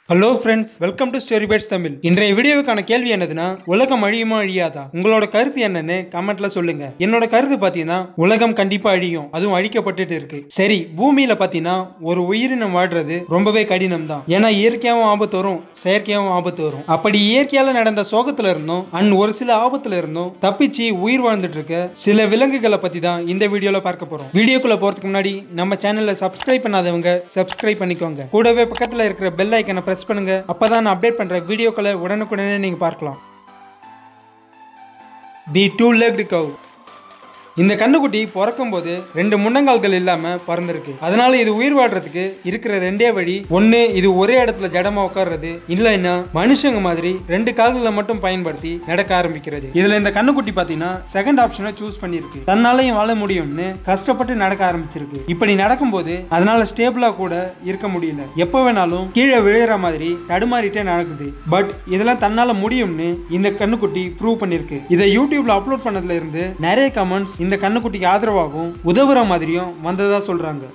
hello friends welcome to story pets Tamil இன்றைய வீடியோவுக்கான கேள்வி என்னதுன்னா உலகம் அழியுமா அழியாதா உங்களோட கருத்து என்னன்னு கமெண்ட்ல சொல்லுங்க என்னோட கருத்து பார்த்தீங்கன்னா உலகம் கண்டிப்பா அழியும் அதுவும் அழிக்கப்பட்டுட்டு இருக்கு சரி பூமியில பார்த்தீங்கன்னா ஒரு உயிரினம் வாழ்றது ரொம்பவே கடினம் தான் ஏன்னா இயற்கையாகவும் ஆபத்து வரும் செயற்கையாகவும் ஆபத்து வரும் அப்படி இயற்கையால நடந்த சோகத்துல இருந்தும் அண்ட் ஒரு சில ஆபத்துல இருந்தும் தப்பிச்சு உயிர் வாழ்ந்துட்டு இருக்க சில விலங்குகளை பத்தி தான் இந்த வீடியோல பார்க்க போறோம் வீடியோக்குள்ள போறதுக்கு முன்னாடி நம்ம சேனல்ல சப்ஸ்கிரைப் பண்ணாதவங்க சப்ஸ்கிரைப் பண்ணிக்கோங்க கூடவே பக்கத்துல இருக்கிற பெல் ஐக்கனை பிரஸ் பண்ணுங்க அப்பதான் நான் அப்டேட் பண்ற வீடியோக்களை உடனுக்குடனே நீங்க பார்க்கலாம் தி டூ லெக்டு கவ் இந்த கண்ணுக்குட்டி பிறக்கும் போது ரெண்டு முன்னங்கால்கள் இல்லாம பிறந்திருக்கு அதனால இது உயிர் வாழ்றதுக்கு இருக்கிற ரெண்டே வழி ஒண்ணு இது ஒரே இடத்துல ஜடமா உட்கார்றது இல்லைன்னா மனுஷங்க மாதிரி ரெண்டு கால்களை மட்டும் பயன்படுத்தி நடக்க ஆரம்பிக்கிறது இதுல இந்த கண்ணுக்குட்டி பாத்தீங்கன்னா செகண்ட் ஆப்ஷனை சூஸ் பண்ணிருக்கு தன்னாலையும் வாழ முடியும்னு கஷ்டப்பட்டு நடக்க ஆரம்பிச்சிருக்கு இப்படி நடக்கும்போது அதனால ஸ்டேபிளா கூட இருக்க முடியல எப்ப வேணாலும் கீழே விழுகிற மாதிரி தடுமாறிட்டே நடக்குது பட் இதெல்லாம் தன்னால முடியும்னு இந்த கண்ணுக்குட்டி ப்ரூவ் பண்ணிருக்கு இதை யூடியூப்ல அப்லோட் பண்ணதுல இருந்து நிறைய கமெண்ட்ஸ் இந்த கண்ணுக்குட்டிக்கு ஆதரவாகவும் உதவுற மாதிரியும் வந்ததா சொல்றாங்க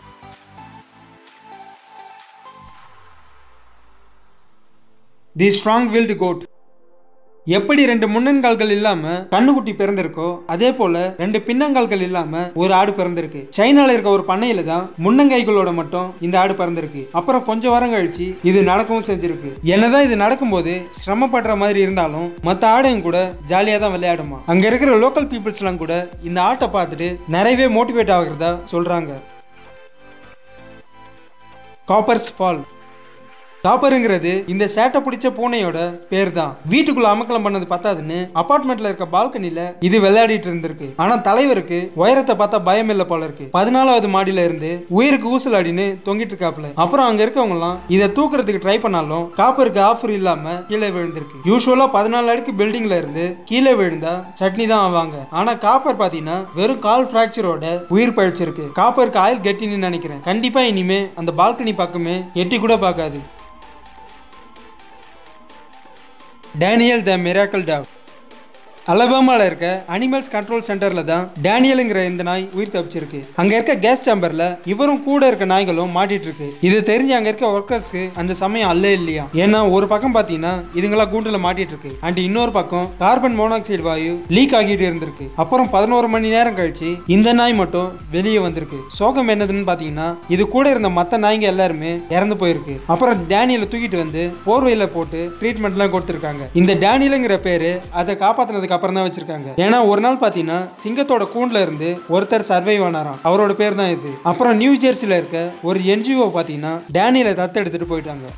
தி ஸ்ட்ராங் வில்டு கோட் எப்படி ரெண்டு முன்னங்கால்கள் இல்லாம கண்ணுக்குட்டி பிறந்திருக்கோ அதே போல ரெண்டு பின்னங்கால்கள் இல்லாம ஒரு ஆடு பிறந்திருக்கு சைனால இருக்க ஒரு பண்ணையில தான் முன்னங்கைகளோட மட்டும் இந்த ஆடு பிறந்திருக்கு அப்புறம் கொஞ்சம் வாரம் கழிச்சு இது நடக்கவும் செஞ்சிருக்கு என்னதான் இது நடக்கும்போது சிரமப்படுற மாதிரி இருந்தாலும் மத்த ஆடையும் கூட ஜாலியா தான் விளையாடுமா அங்க இருக்கிற லோக்கல் பீப்புள்ஸ் எல்லாம் கூட இந்த ஆட்டை பார்த்துட்டு நிறையவே மோட்டிவேட் ஆகுறதா சொல்றாங்க காப்பர்ஸ் ஃபால் டாப்பருங்கிறது இந்த சேட்டை பிடிச்ச பூனையோட பேர் தான் வீட்டுக்குள்ள அமக்கலம் பண்ணது பத்தாதுன்னு அபார்ட்மெண்ட்ல இருக்க பால்கனில இது விளையாடிட்டு இருந்திருக்கு ஆனா தலைவருக்கு உயரத்தை பார்த்தா பயம் இல்ல போல இருக்கு பதினாலாவது மாடியில இருந்து உயிருக்கு ஊசலாடின்னு தொங்கிட்டு இருக்காப்ல அப்புறம் அங்க இருக்கவங்க எல்லாம் இதை தூக்குறதுக்கு ட்ரை பண்ணாலும் காப்பருக்கு ஆஃபர் இல்லாம கீழே விழுந்திருக்கு யூஸ்வலா பதினாலு அடுக்கு பில்டிங்ல இருந்து கீழே விழுந்தா சட்னி தான் ஆவாங்க ஆனா காப்பர் பாத்தீங்கன்னா வெறும் கால் பிராக்சரோட உயிர் பழிச்சிருக்கு காப்பருக்கு ஆயில் கெட்டின்னு நினைக்கிறேன் கண்டிப்பா இனிமே அந்த பால்கனி பக்கமே எட்டி கூட பார்க்காது டேனியல் த மிராக்கல் டாக் அலபாமால இருக்க அனிமல்ஸ் கண்ட்ரோல் சென்டர்ல தான் டேனியலுங்கிற இந்த நாய் உயிர் தப்பிச்சிருக்கு அங்க இருக்க கேஸ் சேம்பர்ல இவரும் கூட இருக்க நாய்களும் மாட்டிட்டு இருக்கு இது தெரிஞ்சு அங்க இருக்க ஒர்க்கர்ஸ்க்கு அந்த சமயம் அல்ல இல்லையா ஏன்னா ஒரு பக்கம் பாத்தீங்கன்னா இதுங்களா கூண்டுல மாட்டிட்டு இருக்கு அண்ட் இன்னொரு பக்கம் கார்பன் மோனாக்சைடு வாயு லீக் ஆகிட்டு இருந்திருக்கு அப்புறம் பதினோரு மணி நேரம் கழிச்சு இந்த நாய் மட்டும் வெளியே வந்திருக்கு சோகம் என்னதுன்னு பாத்தீங்கன்னா இது கூட இருந்த மத்த நாய்ங்க எல்லாருமே இறந்து போயிருக்கு அப்புறம் டேனியலை தூக்கிட்டு வந்து போர்வையில போட்டு ட்ரீட்மெண்ட் எல்லாம் கொடுத்திருக்காங்க இந்த டேனியலுங்கிற பேரு அதை காப்பாத்தினதுக்கு அப்புறம் தான் வச்சிருக்காங்க ஏன்னா ஒரு நாள் பாத்தீங்கன்னா சிங்கத்தோட கூண்டுல இருந்து ஒருத்தர் சர்வைவ் ஆனாராம் அவரோட பேர் தான் இது அப்புறம் நியூ ஜெர்சில இருக்க ஒரு என்ஜிஓ பாத்தீங்கன்னா டேனியலை தத்து எடுத்துட்டு போயிட்டாங்க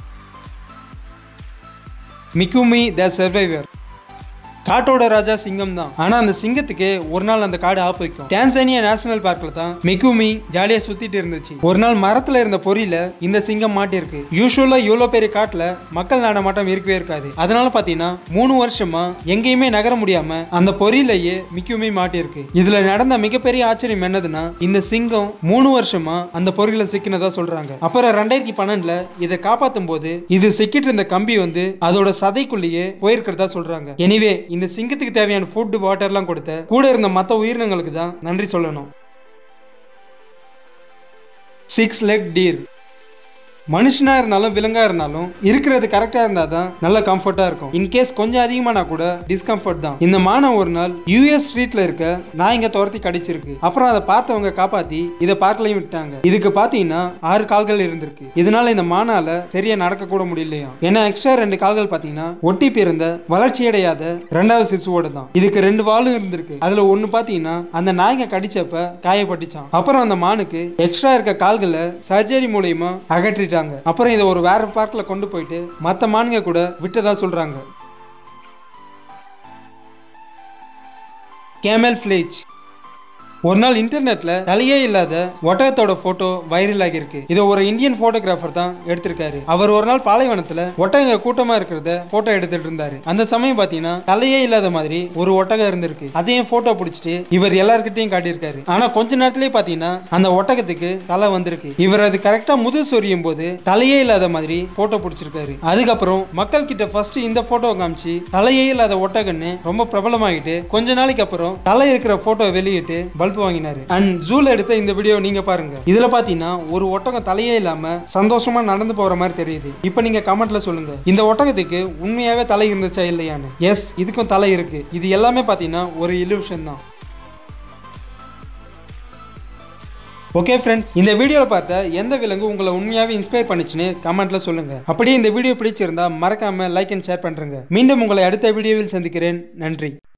மிக்குமி த சர்வைவர் காட்டோட ராஜா சிங்கம் தான் ஆனா அந்த சிங்கத்துக்கு ஒரு நாள் அந்த காடு ஆப்பு வைக்கும் டான்சானியா நேஷனல் பார்க்ல தான் மிகுமி ஜாலியா சுத்திட்டு இருந்துச்சு ஒரு நாள் மரத்துல இருந்த பொறியில இந்த சிங்கம் மாட்டிருக்கு யூஸ்வலா இவ்வளவு பெரிய காட்டுல மக்கள் நடமாட்டம் இருக்கவே இருக்காது அதனால பாத்தீங்கன்னா மூணு வருஷமா எங்கேயுமே நகர முடியாம அந்த பொறியிலேயே மிக்குமி மாட்டிருக்கு இதுல நடந்த மிகப்பெரிய ஆச்சரியம் என்னதுன்னா இந்த சிங்கம் மூணு வருஷமா அந்த பொறியில சிக்கினதா சொல்றாங்க அப்புறம் ரெண்டாயிரத்தி பன்னெண்டுல இதை காப்பாத்தும் போது இது சிக்கிட்டு இருந்த கம்பி வந்து அதோட சதைக்குள்ளேயே போயிருக்கிறதா சொல்றாங்க எனிவே இந்த சிங்கத்துக்கு தேவையான ஃபுட் வாட்டர்லாம் கொடுத்த கூட இருந்த மற்ற உயிரினங்களுக்கு தான் நன்றி சொல்லணும் சிக்ஸ் லெக் டீர் மனுஷனா இருந்தாலும் விலங்கா இருந்தாலும் இருக்கிறது கரெக்டா இருந்தா தான் நல்ல கம்ஃபர்ட்டா இருக்கும் இன்கேஸ் கொஞ்சம் அதிகமானா கூட டிஸ்கம்ஃபர்ட் தான் இந்த மானம் ஒரு நாள் யூஎஸ் ஸ்ட்ரீட்ல இருக்க நாய்ங்க துரத்தி கடிச்சிருக்கு அப்புறம் அதை பார்த்தவங்க காப்பாத்தி இதை பார்க்கலையும் விட்டாங்க இதுக்கு பாத்தீங்கன்னா ஆறு கால்கள் இருந்திருக்கு இதனால இந்த மானால சரியா நடக்க கூட முடியலையா ஏன்னா எக்ஸ்ட்ரா ரெண்டு கால்கள் பாத்தீங்கன்னா ஒட்டி பிறந்த வளர்ச்சி அடையாத ரெண்டாவது சிசுவோட தான் இதுக்கு ரெண்டு வாலும் இருந்திருக்கு அதுல ஒண்ணு பாத்தீங்கன்னா அந்த நாய்ங்க கடிச்சப்ப காயப்பட்டுச்சான் அப்புறம் அந்த மானுக்கு எக்ஸ்ட்ரா இருக்க கால்களை சர்ஜரி மூலியமா அகற்றிட்டாங்க அப்புறம் இதை ஒரு வேற பார்க்ல கொண்டு போயிட்டு மத்த மானுங்க கூட விட்டதா சொல்றாங்க கேமல் ஃபிளேஜ் ஒரு நாள் இன்டர்நெட்ல தலையே இல்லாத ஒட்டகத்தோட போட்டோ வைரல் ஆகியிருக்கு இதை ஒரு இந்தியன் போட்டோகிராஃபர் தான் எடுத்திருக்காரு அவர் ஒரு நாள் பாலைவனத்துல ஒட்டக கூட்டமா இருக்கிறத போட்டோ எடுத்துட்டு இருந்தாரு அந்த சமயம் பாத்தீங்கன்னா தலையே இல்லாத மாதிரி ஒரு ஒட்டகம் இருந்திருக்கு அதையும் போட்டோ பிடிச்சிட்டு இவர் எல்லார்கிட்டையும் காட்டியிருக்காரு ஆனா கொஞ்ச நேரத்திலேயே பாத்தீங்கன்னா அந்த ஒட்டகத்துக்கு தலை வந்திருக்கு இவர் அது கரெக்டா முது சொரியும் போது தலையே இல்லாத மாதிரி போட்டோ பிடிச்சிருக்காரு அதுக்கப்புறம் மக்கள் கிட்ட ஃபர்ஸ்ட் இந்த போட்டோ காமிச்சு தலையே இல்லாத ஒட்டகன்னு ரொம்ப பிரபலமாகிட்டு கொஞ்ச நாளைக்கு அப்புறம் தலை இருக்கிற போட்டோ வெளியிட்டு பல்ப் பல்ப் வாங்கினாரு அண்ட் ஜூல எடுத்த இந்த வீடியோ நீங்க பாருங்க இதுல பாத்தீங்கன்னா ஒரு ஒட்டகம் தலையே இல்லாம சந்தோஷமா நடந்து போற மாதிரி தெரியுது இப்போ நீங்க கமெண்ட்ல சொல்லுங்க இந்த ஒட்டகத்துக்கு உண்மையாவே தலை இருந்துச்சா இல்லையான்னு எஸ் இதுக்கும் தலை இருக்கு இது எல்லாமே பாத்தீங்கன்னா ஒரு இல்யூஷன் தான் ஓகே ஃப்ரெண்ட்ஸ் இந்த வீடியோவில் பார்த்த எந்த விலங்கு உங்களை உண்மையாகவே இன்ஸ்பயர் பண்ணுச்சுன்னு கமெண்ட்ல சொல்லுங்க அப்படியே இந்த வீடியோ பிடிச்சிருந்தா மறக்காம லைக் அண்ட் ஷேர் பண்ணுறேங்க மீண்டும் உங்களை அடுத்த வீடியோவில் சந்திக்கிறேன் நன்றி